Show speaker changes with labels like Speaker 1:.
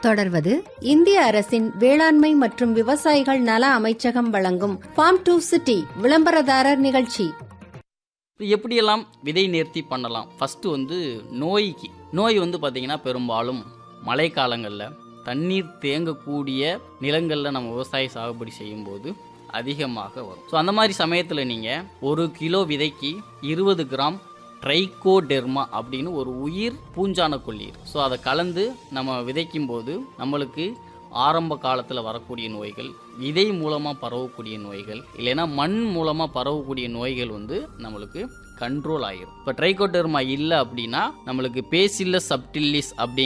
Speaker 1: தொடர்வது இந்திய அரசின் வேளாண்மை மற்றும் விவசாயிகள் நல அமைச்சகம் வழங்கும் ஃபார்ம் டு சிட்டி விளம்பரதாரர் நிகழ்ச்சி
Speaker 2: இப்போ எப்படியெல்லாம் விதை நேர்த்தி பண்ணலாம் ஃபஸ்ட்டு வந்து நோய்க்கு நோய் வந்து பார்த்திங்கன்னா பெரும்பாலும் மழைக்காலங்களில் தண்ணீர் தேங்கக்கூடிய நிலங்களில் நம்ம விவசாய சாகுபடி செய்யும்போது அதிகமாக வரும் ஸோ அந்த மாதிரி சமயத்தில் நீங்கள் ஒரு கிலோ விதைக்கு இருபது கிராம் ட்ரைகோடெர்மா அப்படின்னு ஒரு உயிர் பூஞ்சான கொல்லீர் ஸோ அதை கலந்து நம்ம விதைக்கும் போது நம்மளுக்கு ஆரம்ப காலத்தில் வரக்கூடிய நோய்கள் விதை மூலமாக பரவக்கூடிய நோய்கள் இல்லைன்னா மண் மூலமாக பரவக்கூடிய நோய்கள் வந்து நம்மளுக்கு கண்ட்ரோல் ஆகிரும் இப்போ ட்ரைகோடெர்மா இல்லை அப்படின்னா நம்மளுக்கு பேசில்லஸ் சப்டில்லிஸ் அப்படி